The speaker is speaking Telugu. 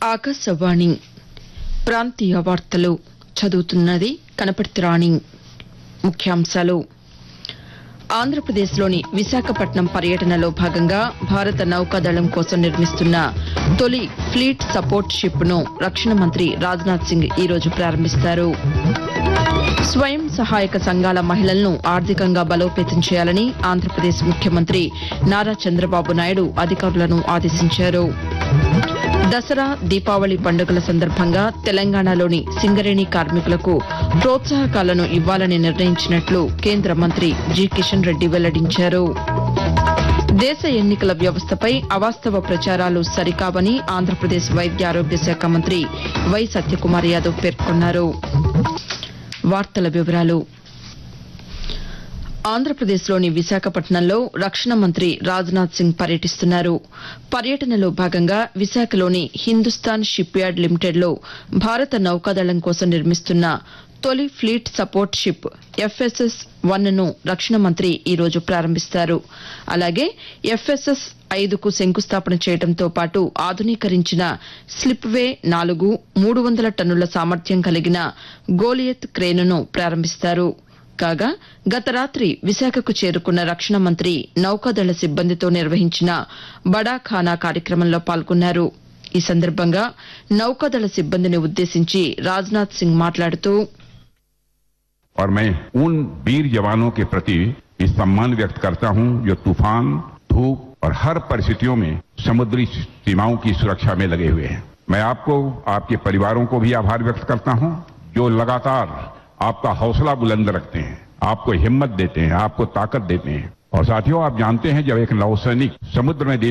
ఆకాశవాణి ప్రాంతీయ వార్తలు చదువుతున్నది కనపర్తి రాణి ముఖ్యాంశాలు ఆంధ్రప్రదేశ్లోని విశాఖపట్నం పర్యటనలో భాగంగా భారత నౌకాదళం కోసం నిర్మిస్తున్న తొలి ఫ్లీట్ సపోర్ట్ షిప్ను రక్షణ మంత్రి రాజ్నాథ్ సింగ్ ఈరోజు ప్రారంభిస్తారు స్వయం సహాయక సంఘాల మహిళలను ఆర్థికంగా బలోపేతం చేయాలని ఆంధ్రప్రదేశ్ ముఖ్యమంత్రి నారా చంద్రబాబు నాయుడు అధికారులను ఆదేశించారు దసరా దీపావళి పండుగల సందర్భంగా తెలంగాణలోని సింగరేణి కార్మికులకు ప్రోత్సాహకాలను ఇవ్వాలని నిర్ణయించినట్లు కేంద్ర మంత్రి జి కిషన్ రెడ్డి వెల్లడించారు దేశ ఎన్నికల వ్యవస్థపై అవాస్తవ ప్రచారాలు సరికావని ఆంధ్రప్రదేశ్ వైద్య ఆరోగ్య శాఖ మంత్రి వై సత్యకుమార్ యాదవ్ పేర్కొన్నారు వార్తల వివరాలు ఆంధ్రప్రదేశ్లోని విశాఖపట్నంలో రక్షణ మంత్రి రాజ్నాథ్ సింగ్ పర్యటిస్తున్నారు పర్యటనలో భాగంగా విశాఖలోని హిందుస్థాన్ షిప్ యార్డ్ లిమిటెడ్లో భారత నౌకాదళం కోసం నిర్మిస్తున్న తొలి fleet support ship FSS one ను రక్షణ మంత్రి ఈ రోజు ప్రారంభిస్తారు అలాగే ఎఫ్ఎస్ఎస్ ఐదుకు శంకుస్థాపన చేయడంతో పాటు ఆధునీకరించిన స్లిప్ వే నాలుగు మూడు వందల టన్నుల సామర్థ్యం కలిగిన గోలియత్ క్రేనును ప్రారంభిస్తారు కాగా గత రాత్రి విశాఖకు చేరుకున్న రక్షణ మంత్రి నౌకాదళ సిబ్బందితో నిర్వహించిన బడా ఖానా కార్యక్రమంలో పాల్గొన్నారు ఈ సందర్భంగా నౌకాదళ సిబ్బందిని ఉద్దేశించి రాజ్నాథ్ సింగ్ మాట్లాడుతూ और मैं उन वीर जवानों के प्रति भी सम्मान व्यक्त करता हूं जो तूफान धूप और हर परिस्थितियों में समुद्री सीमाओं की सुरक्षा में लगे हुए हैं मैं आपको आपके परिवारों को भी आभार व्यक्त करता हूं जो लगातार आपका हौसला बुलंद रखते हैं आपको हिम्मत देते हैं आपको ताकत देते हैं और साथियों आप जानते हैं जब एक नौसैनिक समुद्र में